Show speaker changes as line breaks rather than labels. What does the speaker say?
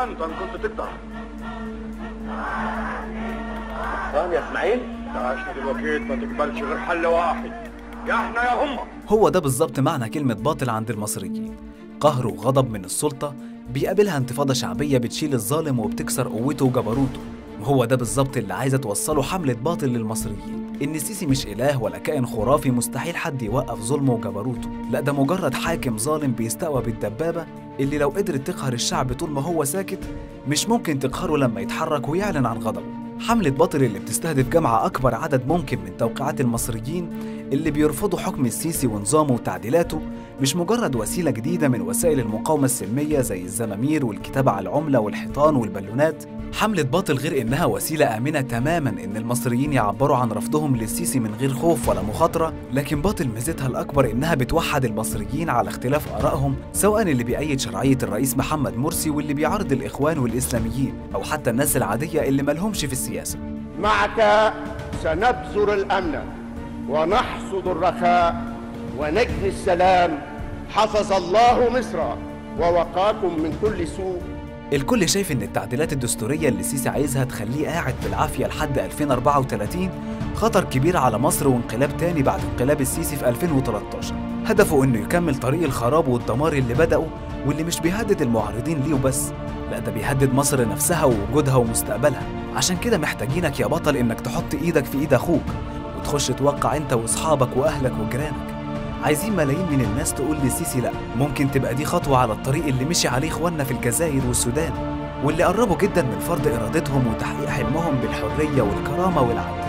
انت ان كنت تقدر
فاهم يا اسماعيل
عشنا دلوقتي ما تقبلش غير حل واحد يا احنا يا هم
هو ده بالظبط معنى كلمة باطل عند المصريين قهر وغضب من السلطة بيقابلها انتفاضة شعبية بتشيل الظالم وبتكسر قوته وجبروته وهو ده بالظبط اللي عايزة توصله حملة باطل للمصريين إن السيسي مش إله ولا كائن خرافي مستحيل حد يوقف ظلمه وجبروته لا ده مجرد حاكم ظالم بيستقوى بالدبابة اللي لو قدرت تقهر الشعب طول ما هو ساكت مش ممكن تقهره لما يتحرك ويعلن عن غضبه حملة باطل اللي بتستهدف جمع أكبر عدد ممكن من توقيعات المصريين اللي بيرفضوا حكم السيسي ونظامه وتعديلاته مش مجرد وسيلة جديدة من وسائل المقاومة السلمية زي الزمامير والكتابة على العملة والحيطان والبالونات حملة باطل غير إنها وسيلة آمنة تماما إن المصريين يعبروا عن رفضهم للسيسي من غير خوف ولا مخاطرة لكن باطل ميزتها الأكبر إنها بتوحد المصريين على اختلاف آرائهم سواء اللي بيأيد شرعية الرئيس محمد مرسي واللي بيعارض الإخوان والإسلاميين أو حتى الناس العادية اللي ملهمش في السياسة
معك سنبذر الامن ونحصد الرخاء ونجني السلام حفظ الله مصر ووقاكم من كل سوء
الكل شايف ان التعديلات الدستورية اللي السيسي عايزها تخليه قاعد بالعافية لحد 2034 خطر كبير على مصر وانقلاب تاني بعد انقلاب السيسي في 2013 هدفه انه يكمل طريق الخراب والدمار اللي بدأه واللي مش بيهدد المعارضين ليه وبس لا ده بيهدد مصر نفسها ووجودها ومستقبلها عشان كده محتاجينك يا بطل انك تحط ايدك في ايد اخوك وتخش توقع انت واصحابك واهلك وجيرانك عايزين ملايين من الناس تقول للسيسي لا ممكن تبقى دي خطوة على الطريق اللي مشي عليه اخواننا في الجزائر والسودان واللي قربوا جدا من فرض ارادتهم وتحقيق حلمهم بالحرية والكرامة والعدل